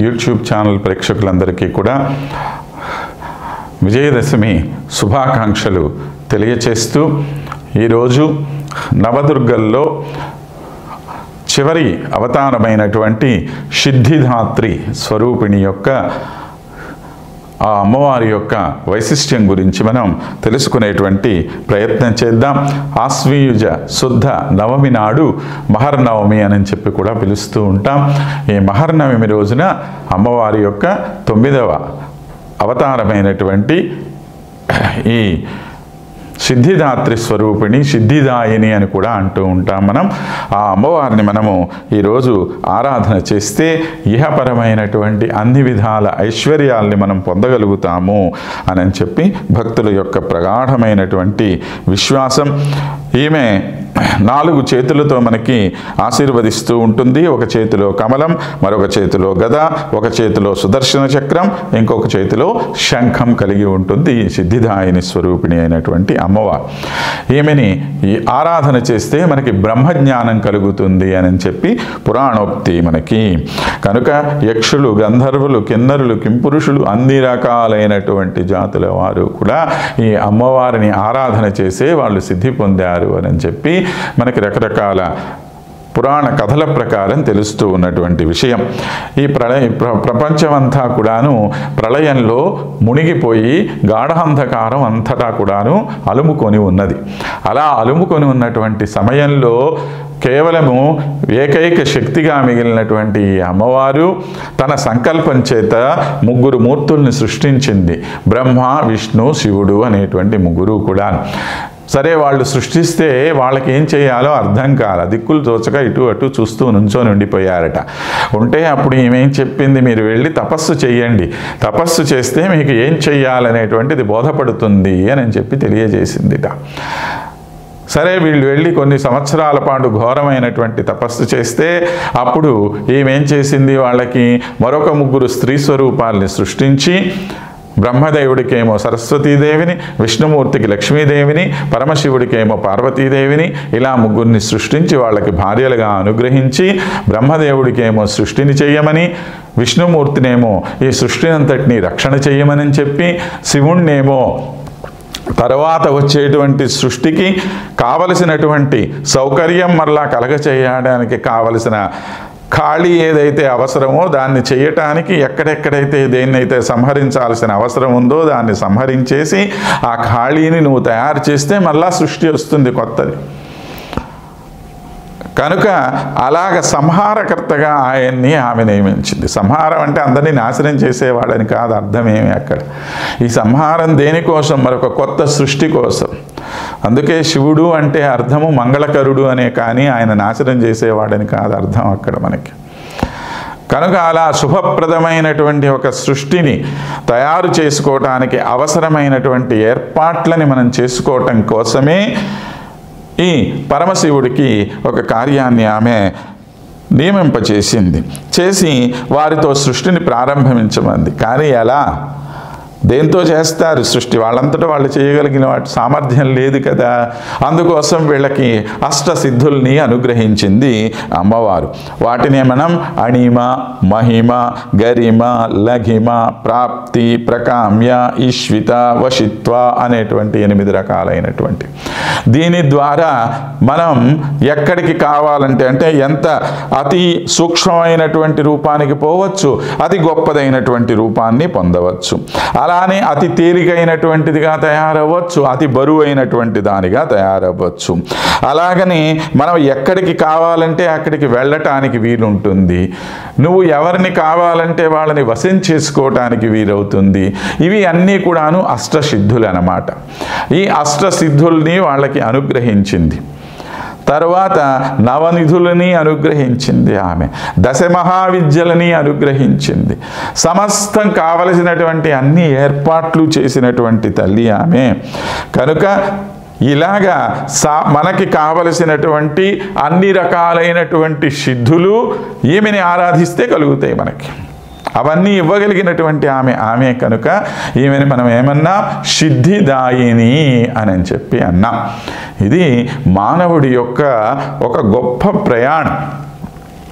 YouTube channel ప్రేక్షకులందరికీ కూడా విజయదశమి శుభాకాంక్షలు తెలియచేస్తూ ఈరోజు నవదుర్గల్లో చివరి అవతారమైనటువంటి సిద్ధిధాత్రి స్వరూపిణి యొక్క ఆ అమ్మవారి యొక్క వైశిష్ట్యం గురించి మనం తెలుసుకునేటువంటి ప్రయత్నం చేద్దాం ఆశ్వీయుజ శుద్ధ నవమి నాడు మహర్నవమి అని చెప్పి కూడా పిలుస్తూ ఉంటాం ఈ మహర్నవమి రోజున అమ్మవారి యొక్క తొమ్మిదవ అవతారమైనటువంటి ఈ సిద్ధిదాత్రి స్వరూపిణి సిద్ధిదాయిని అని కూడా అంటూ ఉంటాం మనం ఆ అమ్మవారిని మనము ఈరోజు ఆరాధన చేస్తే ఇహపరమైనటువంటి అన్ని విధాల ఐశ్వర్యాల్ని మనం పొందగలుగుతాము అని చెప్పి భక్తుల యొక్క ప్రగాఢమైనటువంటి విశ్వాసం ఈమె నాలుగు చేతులతో మనకి ఆశీర్వదిస్తూ ఉంటుంది ఒక చేతిలో కమలం మరొక చేతిలో గద ఒక చేతిలో సుదర్శన చక్రం ఇంకొక చేతిలో శంఖం కలిగి ఉంటుంది ఈ సిద్ధిదాయిని స్వరూపిణి అయినటువంటి అమ్మవారు ఈమెని ఈ ఆరాధన చేస్తే మనకి బ్రహ్మజ్ఞానం కలుగుతుంది అని చెప్పి పురాణోక్తి మనకి కనుక యక్షులు గంధర్వులు కిన్నరులు కింపురుషులు అన్ని రకాలైనటువంటి జాతుల వారు కూడా ఈ అమ్మవారిని ఆరాధన చేసే వాళ్ళు సిద్ధి పొందారు అని చెప్పి మనకి రకరకాల పురాణ కథల ప్రకారం తెలుస్తూ ఉన్నటువంటి విషయం ఈ ప్రళయ ప్ర ప్రపంచమంతా కూడాను ప్రళయంలో మునిగిపోయి గాఢాంధకారం అంతటా కూడాను అలుముకొని ఉన్నది అలా అలుముకొని ఉన్నటువంటి సమయంలో కేవలము ఏకైక శక్తిగా మిగిలినటువంటి ఈ అమ్మవారు తన సంకల్పం చేత ముగ్గురు మూర్తుల్ని సృష్టించింది బ్రహ్మ విష్ణు శివుడు అనేటువంటి ముగ్గురు కూడా సరే వాళ్ళు సృష్టిస్తే వాళ్ళకి ఏం చేయాలో అర్థం కాల దిక్కులు తోచక ఇటు అటు చూస్తూ నుంచొని ఉండిపోయారట ఉంటే అప్పుడు ఈమెం చెప్పింది మీరు వెళ్ళి తపస్సు చేయండి తపస్సు చేస్తే మీకు ఏం చెయ్యాలనేటువంటిది బోధపడుతుంది అని చెప్పి తెలియజేసిందిట సరే వీళ్ళు వెళ్ళి కొన్ని సంవత్సరాల పాటు ఘోరమైనటువంటి తపస్సు చేస్తే అప్పుడు ఈమెం చేసింది వాళ్ళకి మరొక ముగ్గురు స్త్రీ స్వరూపాల్ని సృష్టించి బ్రహ్మదేవుడికేమో సరస్వతీదేవిని విష్ణుమూర్తికి లక్ష్మీదేవిని పరమశివుడికేమో పార్వతీదేవిని ఇలా ముగ్గురిని సృష్టించి వాళ్ళకి భార్యలుగా అనుగ్రహించి బ్రహ్మదేవుడికేమో సృష్టిని చేయమని విష్ణుమూర్తినేమో ఈ సృష్టిని అంతటిని రక్షణ చేయమని చెప్పి శివుణ్ణేమో తర్వాత వచ్చేటువంటి సృష్టికి కావలసినటువంటి సౌకర్యం మరలా కలగచేయడానికి కావలసిన ఖాళీ ఏదైతే అవసరమో దాన్ని చేయటానికి ఎక్కడెక్కడైతే దేన్నైతే సంహరించాల్సిన అవసరం ఉందో దాన్ని సంహరించేసి ఆ ఖాళీని నువ్వు తయారు చేస్తే మళ్ళా సృష్టి వస్తుంది కొత్తది కనుక అలాగ సంహారకర్తగా ఆయన్ని ఆమె నియమించింది సంహారం అంటే అందరినీ నాశనం చేసేవాడని కాదు అర్థమేమి అక్కడ ఈ సంహారం దేనికోసం మరొక కొత్త సృష్టి కోసం అందుకే శివుడు అంటే అర్థము మంగళకరుడు అనే కానీ ఆయన నాశనం చేసేవాడని కాదు అర్థం అక్కడ మనకి కనుక అలా శుభప్రదమైనటువంటి ఒక సృష్టిని తయారు చేసుకోవటానికి అవసరమైనటువంటి ఏర్పాట్లని మనం చేసుకోవటం కోసమే ఈ పరమశివుడికి ఒక కార్యాన్ని ఆమె నియమింపచేసింది చేసి వారితో సృష్టిని ప్రారంభించమంది కానీ ఎలా దేంతో చేస్తారు సృష్టి వాళ్ళంతటా వాళ్ళు చేయగలిగిన వాటి సామర్థ్యం లేదు కదా అందుకోసం వీళ్ళకి అష్ట సిద్ధుల్ని అనుగ్రహించింది అమ్మవారు వాటినే మనం అణిమ మహిమ గరిమ లఘిమ ప్రాప్తి ప్రకామ్య ఈశ్విత వశిత్వ అనేటువంటి ఎనిమిది రకాలైనటువంటి దీని ద్వారా మనం ఎక్కడికి కావాలంటే అంటే ఎంత అతి సూక్ష్మమైనటువంటి రూపానికి పోవచ్చు అతి గొప్పదైనటువంటి రూపాన్ని పొందవచ్చు అలానే అతి తేలికైనటువంటిదిగా తయారవ్వచ్చు అతి బరువైనటువంటి దానిగా తయారవ్వచ్చు అలాగని మనం ఎక్కడికి కావాలంటే అక్కడికి వెళ్ళటానికి వీలుంటుంది నువ్వు ఎవరిని కావాలంటే వాళ్ళని వశం చేసుకోవటానికి వీలవుతుంది ఇవి అన్నీ కూడాను అష్టసిద్ధులు అన్నమాట ఈ అష్టసిద్ధుల్ని వాళ్ళకి అనుగ్రహించింది తర్వాత నవనిధులని అనుగ్రహించింది ఆమె దశ మహావిద్యలని అనుగ్రహించింది సమస్తం కావలసినటువంటి అన్ని ఏర్పాట్లు చేసినటువంటి తల్లి ఆమె కనుక ఇలాగా సా మనకి కావలసినటువంటి అన్ని రకాలైనటువంటి సిద్ధులు ఈమెని ఆరాధిస్తే కలుగుతాయి మనకి అవన్నీ ఇవ్వగలిగినటువంటి ఆమె ఆమె కనుక ఈమెను మనం ఏమన్నా సిద్ధిదాయిని అని చెప్పి అన్నాం ఇది మానవుడి యొక్క ఒక గొప్ప ప్రయాణం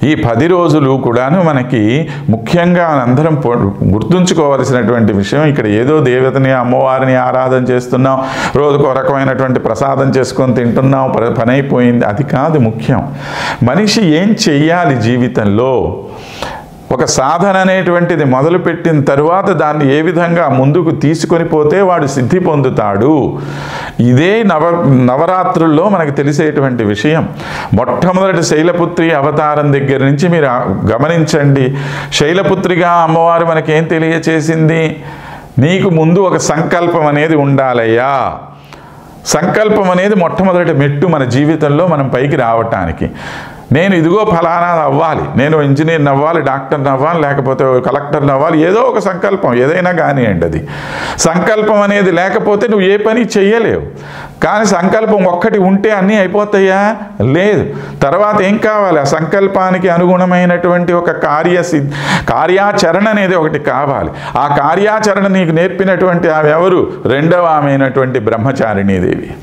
ఈ పది రోజులు కూడాను మనకి ముఖ్యంగా అందరం పొ- గుర్తుంచుకోవలసినటువంటి విషయం ఇక్కడ ఏదో దేవతని అమ్మవారిని ఆరాధన చేస్తున్నాం రోజుకు ఒక రకమైనటువంటి ప్రసాదం చేసుకొని తింటున్నాం ప- పని అయిపోయింది అది కాదు ముఖ్యం మనిషి ఏం చెయ్యాలి జీవితంలో ఒక సాధన అనేటువంటిది మొదలుపెట్టిన తరువాత దాన్ని ఏ విధంగా ముందుకు తీసుకొని పోతే వాడు సిద్ధి పొందుతాడు ఇదే నవ నవరాత్రుల్లో మనకు తెలిసేటువంటి విషయం మొట్టమొదటి శైలపుత్రి అవతారం దగ్గర నుంచి మీరు ఆ- గమనించండి శైలపుత్రిగా అమ్మవారు మనకేం తెలియచేసింది నీకు ముందు ఒక సంకల్పం అనేది ఉండాలయ్యా సంకల్పం అనేది మొట్టమొదటి మెట్టు మన జీవితంలో మనం పైకి రావటానికి నేను ఇదిగో ఫలానా అవ్వాలి నేను ఇంజనీర్ని అవ్వాలి డాక్టర్ని అవ్వాలి లేకపోతే కలెక్టర్ని అవ్వాలి ఏదో ఒక సంకల్పం ఏదైనా కానివ్వండి అది సంకల్పం అనేది లేకపోతే నువ్వు ఏ పని చెయ్యలేవు కానీ సంకల్పం ఒక్కటి ఉంటే అన్నీ అయిపోతాయా లేదు తర్వాత ఏం కావాలి ఆ సంకల్పానికి అనుగుణమైనటువంటి ఒక కార్య సిద్- కార్యాచరణ అనేది ఒకటి కావాలి ఆ కార్యాచరణ నీకు నేర్పినటువంటి ఆమె ఎవరు రెండవ ఆమె అయినటువంటి బ్రహ్మచారిణీదేవి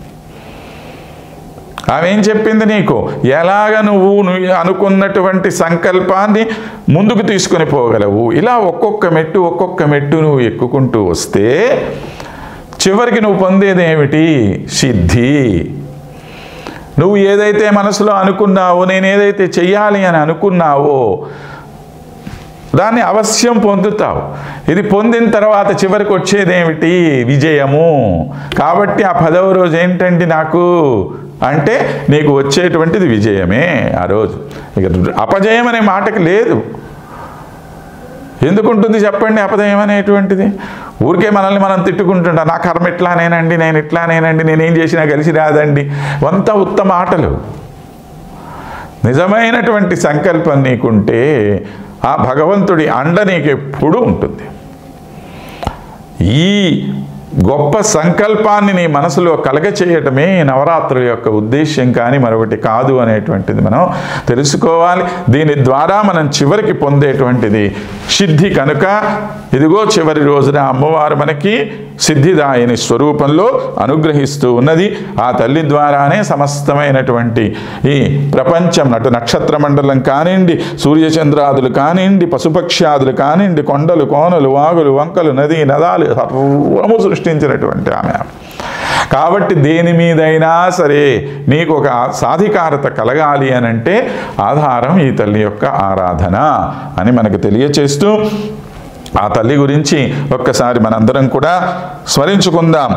ఆమె ఏం చెప్పింది నీకు ఎలాగ నువ్వు నువ్వు అనుకున్నటువంటి సంకల్పాన్ని ముందుకు తీసుకొని పోగలవు ఇలా ఒక్కొక్క మెట్టు ఒక్కొక్క మెట్టు నువ్వు ఎక్కుకుంటూ వస్తే చివరికి నువ్వు పొందేది ఏమిటి సిద్ధి నువ్వు ఏదైతే మనసులో అనుకున్నావో నేను ఏదైతే చెయ్యాలి అని అనుకున్నావో దాన్ని అవశ్యం పొందుతావు ఇది పొందిన తర్వాత చివరికి వచ్చేది ఏమిటి విజయము కాబట్టి ఆ పదవ రోజు ఏంటంటే నాకు అంటే నీకు వచ్చేటువంటిది విజయమే ఆ రోజు ఇక అపజయం అనే మాటకి లేదు ఎందుకుంటుంది చెప్పండి అపజయం అనేటువంటిది ఊరికే మనల్ని మనం తిట్టుకుంటుంటా నా కర్మ ఇట్లానేనండి నేను ఇట్లానేనండి నేనేం చేసినా కలిసి రాదండి వంత ఉత్తమ ఆటలు నిజమైనటువంటి సంకల్పం నీకుంటే ఆ భగవంతుడి అండ నీకు ఎప్పుడూ ఉంటుంది ఈ గొప్ప సంకల్పాన్ని నీ మనసులో కలగచేయటమే ఈ నవరాత్రుల యొక్క ఉద్దేశ్యం కానీ మరొకటి కాదు అనేటువంటిది మనం తెలుసుకోవాలి దీని ద్వారా మనం చివరికి పొందేటువంటిది సిద్ధి కనుక ఇదిగో చివరి రోజున అమ్మవారు మనకి సిద్ధిదాయని స్వరూపంలో అనుగ్రహిస్తూ ఉన్నది ఆ తల్లి ద్వారానే సమస్తమైనటువంటి ఈ ప్రపంచం అటు నక్షత్ర మండలం కానివ్వండి సూర్యచంద్రాదులు కానివ్వండి పశుపక్ష్యాదులు కానివ్వండి కొండలు కోనలు వాగులు వంకలు నది నదాలు సర్వము సృష్టించినటువంటి ఆమె కాబట్టి దేని మీదైనా సరే నీకు ఒక సాధికారత కలగాలి అని అంటే ఆధారం ఈ తల్లి యొక్క ఆరాధన అని మనకు తెలియచేస్తూ ఆ తల్లి గురించి ఒక్కసారి మనందరం కూడా స్మరించుకుందాం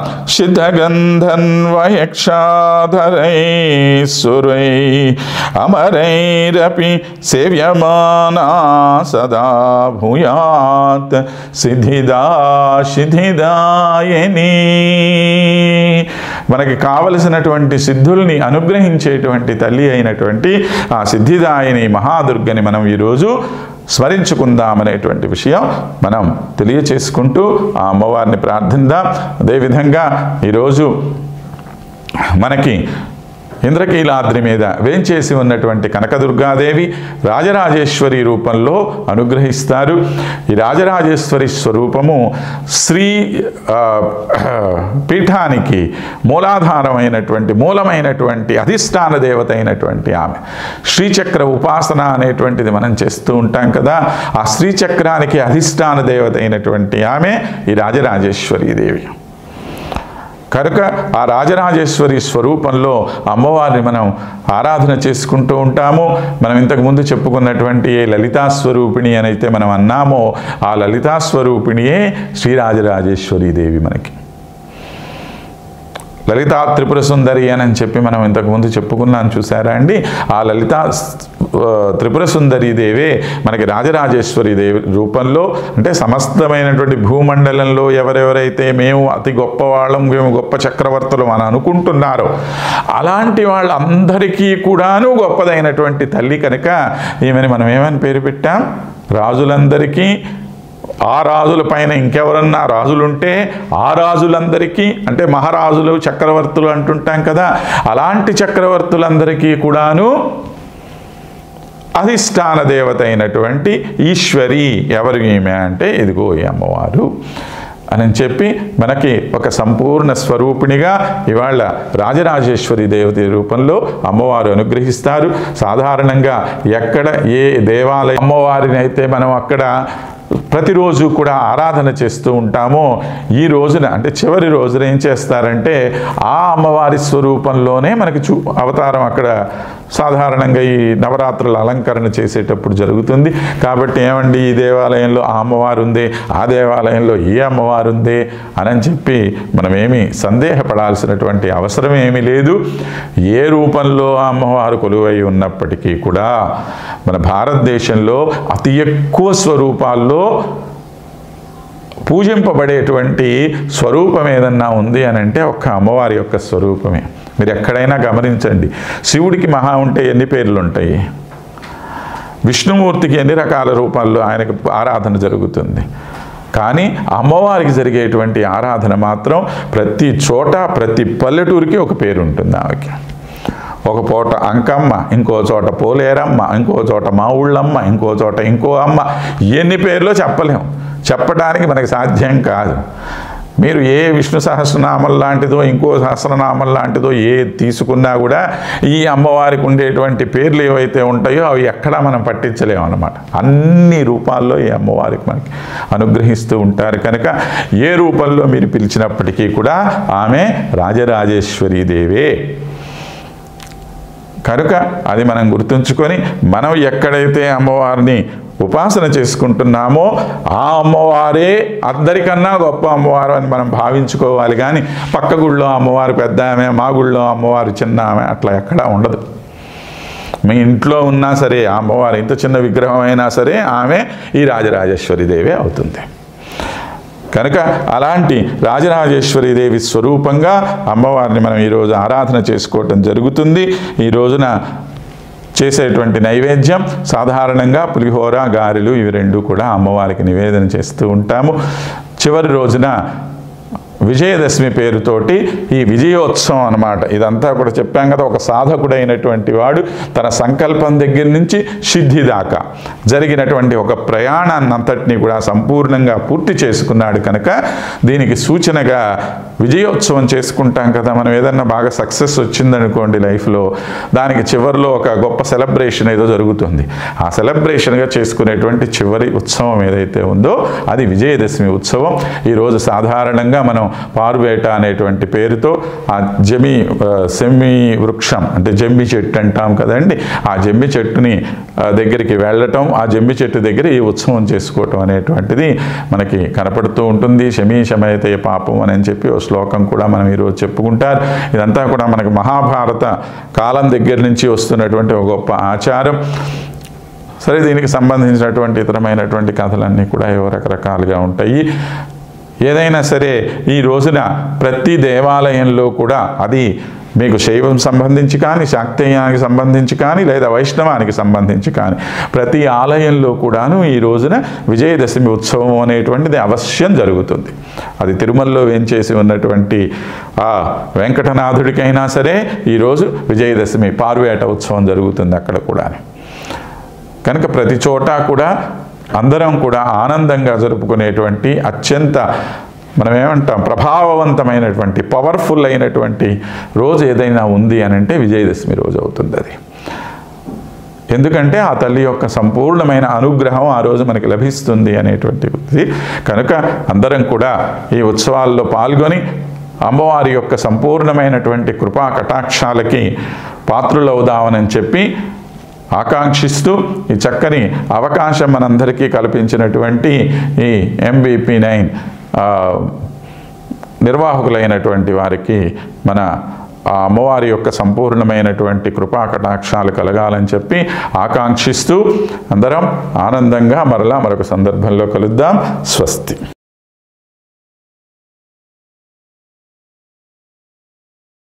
సిద్ధగంధన్వయక్షాధరై సురై అమరైరపి సేవ్యమానా సదా భూయాత్ సిద్ధిదా సిద్ధిదాయని మనకి కావలసినటువంటి సిద్ధుల్ని అనుగ్రహించేటువంటి తల్లి అయినటువంటి ఆ సిద్ధిదాయిని మహాదుర్గని మనం ఈరోజు స్మరించుకుందామనేటువంటి విషయం మనం తెలియచేసుకుంటూ ఆ అమ్మవారిని ప్రార్థిద్దాం అదేవిధంగా ఈరోజు మనకి ఇంద్రకీలాద్రి మీద వేంచేసి ఉన్నటువంటి కనకదుర్గాదేవి రాజరాజేశ్వరి రూపంలో అనుగ్రహిస్తారు ఈ రాజరాజేశ్వరి స్వరూపము శ్రీ ఆ, పీఠానికి మూలాధారమైనటువంటి మూలమైనటువంటి అధిష్టాన దేవత అయినటువంటి ఆమె శ్రీచక్ర ఉపాసన అనేటువంటిది మనం చేస్తూ ఉంటాం కదా ఆ శ్రీచక్రానికి అధిష్టాన దేవత అయినటువంటి ఆమె ఈ రాజరాజేశ్వరి దేవి కనుక ఆ రాజరాజేశ్వరి స్వరూపంలో అమ్మవారిని మనం ఆరాధన చేసుకుంటూ ఉంటాము మనం ఇంతకుముందు చెప్పుకున్నటువంటి ఏ లలితా స్వరూపిణి అని అయితే మనం అన్నామో ఆ లలితా స్వరూపిణియే శ్రీరాజరాజేశ్వరి దేవి మనకి లలితా త్రిపుర సుందరి అని చెప్పి మనం ఇంతకుముందు చెప్పుకున్నాం చూసారా అండి ఆ లలితా ఆ, త్రిపుర సుందరి దేవే మనకి రాజరాజేశ్వరి దేవి రూపంలో అంటే సమస్తమైనటువంటి భూమండలంలో ఎవరెవరైతే మేము అతి గొప్పవాళ్ళం మేము గొప్ప చక్రవర్తులు అని అనుకుంటున్నారో అలాంటి వాళ్ళందరికీ కూడాను గొప్పదైనటువంటి తల్లి కనుక ఈమెని మనం ఏమని పేరు పెట్టాం రాజులందరికీ ఆ రాజుల పైన ఇంకెవరన్నా రాజులుంటే ఆ రాజులందరికీ అంటే మహారాజులు చక్రవర్తులు అంటుంటాం కదా అలాంటి చక్రవర్తులందరికీ కూడాను అధిష్టాన దేవత అయినటువంటి ఈశ్వరి ఎవరు ఈమె అంటే ఇదిగో ఈ అమ్మవారు అని చెప్పి మనకి ఒక సంపూర్ణ స్వరూపిణిగా ఇవాళ రాజరాజేశ్వరి దేవత రూపంలో అమ్మవారు అనుగ్రహిస్తారు సాధారణంగా ఎక్కడ ఏ దేవాలయ అమ్మవారిని అయితే మనం అక్కడ ప్రతిరోజు కూడా ఆరాధన చేస్తూ ఉంటామో ఈ రోజున అంటే చివరి రోజున ఏం చేస్తారంటే ఆ అమ్మవారి స్వరూపంలోనే మనకి చూ అవతారం అక్కడ సాధారణంగా ఈ నవరాత్రుల అలంకరణ చేసేటప్పుడు జరుగుతుంది కాబట్టి ఏమండి ఈ దేవాలయంలో ఆ అమ్మవారు ఉంది ఆ దేవాలయంలో ఈ అమ్మవారు ఉంది అని చెప్పి మనమేమి సందేహపడాల్సినటువంటి అవసరం ఏమీ లేదు ఏ రూపంలో ఆ అమ్మవారు కొలువై ఉన్నప్పటికీ కూడా మన భారతదేశంలో అతి ఎక్కువ స్వరూపాల్లో పూజింపబడేటువంటి స్వరూపం ఏదన్నా ఉంది అని అంటే ఒక్క అమ్మవారి యొక్క స్వరూపమే మీరు ఎక్కడైనా గమనించండి శివుడికి మహా ఉంటే ఎన్ని పేర్లు ఉంటాయి విష్ణుమూర్తికి ఎన్ని రకాల రూపాల్లో ఆయనకు ఆరాధన జరుగుతుంది కానీ అమ్మవారికి జరిగేటువంటి ఆరాధన మాత్రం ప్రతి చోట ప్రతి పల్లెటూరికి ఒక పేరు ఉంటుంది ఆమెకి ఒక పూట అంకమ్మ ఇంకో చోట పోలేరమ్మ ఇంకో చోట మా ఊళ్ళమ్మ ఇంకో చోట ఇంకో అమ్మ ఎన్ని పేర్లో చెప్పలేం చెప్పడానికి మనకి సాధ్యం కాదు మీరు ఏ విష్ణు సహస్రనామం లాంటిదో ఇంకో సహస్రనామం లాంటిదో ఏ తీసుకున్నా కూడా ఈ అమ్మవారికి ఉండేటువంటి పేర్లు ఏవైతే ఉంటాయో అవి ఎక్కడా మనం పట్టించలేము అనమాట అన్ని రూపాల్లో ఈ అమ్మవారికి మనకి అనుగ్రహిస్తూ ఉంటారు కనుక ఏ రూపంలో మీరు పిలిచినప్పటికీ కూడా ఆమె రాజరాజేశ్వరీ దేవే కనుక అది మనం గుర్తుంచుకొని మనం ఎక్కడైతే అమ్మవారిని ఉపాసన చేసుకుంటున్నామో ఆ అమ్మవారే అందరికన్నా గొప్ప అమ్మవారు అని మనం భావించుకోవాలి కానీ పక్క గుళ్ళో అమ్మవారు పెద్ద ఆమె మా గుళ్ళో అమ్మవారు చిన్న ఆమె అట్లా ఎక్కడా ఉండదు మీ ఇంట్లో ఉన్నా సరే ఆ అమ్మవారు ఇంత చిన్న విగ్రహం అయినా సరే ఆమె ఈ రాజరాజేశ్వరి దేవే అవుతుంది కనుక అలాంటి రాజరాజేశ్వరి దేవి స్వరూపంగా అమ్మవారిని మనం ఈరోజు ఆరాధన చేసుకోవటం జరుగుతుంది ఈ రోజున చేసేటువంటి నైవేద్యం సాధారణంగా పులిహోర గారెలు ఇవి రెండు కూడా అమ్మవారికి నివేదన చేస్తూ ఉంటాము చివరి రోజున విజయదశమి పేరుతోటి ఈ విజయోత్సవం అన్నమాట ఇదంతా కూడా చెప్పాం కదా ఒక సాధకుడైనటువంటి వాడు తన సంకల్పం దగ్గర నుంచి సిద్ధి దాకా జరిగినటువంటి ఒక ప్రయాణాన్ని అంతటినీ కూడా సంపూర్ణంగా పూర్తి చేసుకున్నాడు కనుక దీనికి సూచనగా విజయోత్సవం చేసుకుంటాం కదా మనం ఏదన్నా బాగా సక్సెస్ వచ్చిందనుకోండి లైఫ్లో దానికి చివరిలో ఒక గొప్ప సెలబ్రేషన్ ఏదో జరుగుతుంది ఆ సెలబ్రేషన్గా చేసుకునేటువంటి చివరి ఉత్సవం ఏదైతే ఉందో అది విజయదశమి ఉత్సవం ఈరోజు సాధారణంగా మనం పారువేట అనేటువంటి పేరుతో ఆ జమి ఆ, సెమ్మి వృక్షం అంటే జమ్మి చెట్టు అంటాం కదండి ఆ జమ్మి చెట్టుని ఆ, దగ్గరికి వెళ్ళటం ఆ జమ్మి చెట్టు దగ్గర ఈ ఉత్సవం చేసుకోవటం అనేటువంటిది మనకి కనపడుతూ ఉంటుంది శమీ శమయతే పాపం అని చెప్పి ఓ శ్లోకం కూడా మనం ఈరోజు చెప్పుకుంటారు ఇదంతా కూడా మనకి మహాభారత కాలం దగ్గర నుంచి వస్తున్నటువంటి ఒక గొప్ప ఆచారం సరే దీనికి సంబంధించినటువంటి ఇతరమైనటువంటి కథలన్నీ కూడా ఏవో రకరకాలుగా ఉంటాయి ఏదైనా సరే ఈ రోజున ప్రతి దేవాలయంలో కూడా అది మీకు శైవం సంబంధించి కానీ శాక్తేయానికి సంబంధించి కానీ లేదా వైష్ణవానికి సంబంధించి కానీ ప్రతి ఆలయంలో కూడాను ఈ రోజున విజయదశమి ఉత్సవం అనేటువంటిది అవశ్యం జరుగుతుంది అది తిరుమలలో వేంచేసి ఉన్నటువంటి ఆ వెంకటనాథుడికైనా సరే ఈరోజు విజయదశమి పార్వేట ఉత్సవం జరుగుతుంది అక్కడ కూడా కనుక ప్రతి చోట కూడా అందరం కూడా ఆనందంగా జరుపుకునేటువంటి అత్యంత మనం ఏమంటాం ప్రభావవంతమైనటువంటి పవర్ఫుల్ అయినటువంటి రోజు ఏదైనా ఉంది అని అంటే విజయదశమి రోజు అవుతుంది అది ఎందుకంటే ఆ తల్లి యొక్క సంపూర్ణమైన అనుగ్రహం ఆ రోజు మనకి లభిస్తుంది అనేటువంటిది కనుక అందరం కూడా ఈ ఉత్సవాల్లో పాల్గొని అమ్మవారి యొక్క సంపూర్ణమైనటువంటి కృపా కటాక్షాలకి పాత్రులవుదామని చెప్పి ఆకాంక్షిస్తూ ఈ చక్కని అవకాశం మనందరికీ కల్పించినటువంటి ఈ ఎంబీపీ నైన్ నిర్వాహకులైనటువంటి వారికి మన ఆ అమ్మవారి యొక్క సంపూర్ణమైనటువంటి కృపా కటాక్షాలు కలగాలని చెప్పి ఆకాంక్షిస్తూ అందరం ఆనందంగా మరలా మరొక సందర్భంలో కలుద్దాం స్వస్తి